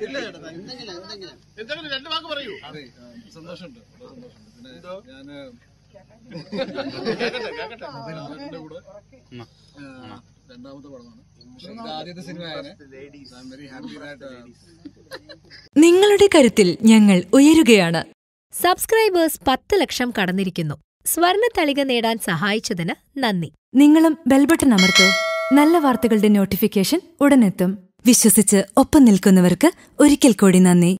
എന്തെങ്കിലും രണ്ട് വാക്ക് പറയൂ അതെ ആ, സന്തോഷമുണ്ട് വളരെ സന്തോഷമുണ്ട് പിന്നെ ഞാന് കേക്കട്ടെ കേക്കട്ടെ ലാലേട്ടന്റെ കൂടെ ആ, രണ്ടാമത്തെ പടമാണ് പക്ഷേ ഇത് ആദ്യത്തെ സിനിമയാണ് I am very happy that നിങ്ങളുടെ കരുത്തിൽ ഞങ്ങൾ ഉയരുകയാണ് സബ്സ്ക്രൈബേഴ്സ് പത്ത് ലക്ഷം കടന്നിരിക്കുന്നു സ്വർണ തളിക നേടാൻ സഹായിച്ചതിന് നന്ദി നിങ്ങളും ബെൽബട്ടൺ അമർത്തോ നല്ല വാർത്തകളുടെ നോട്ടിഫിക്കേഷൻ ഉടനെത്തും വിശ്വസിച്ച് ഒപ്പം നിൽക്കുന്നവർക്ക് ഒരിക്കൽ കൂടി നന്ദി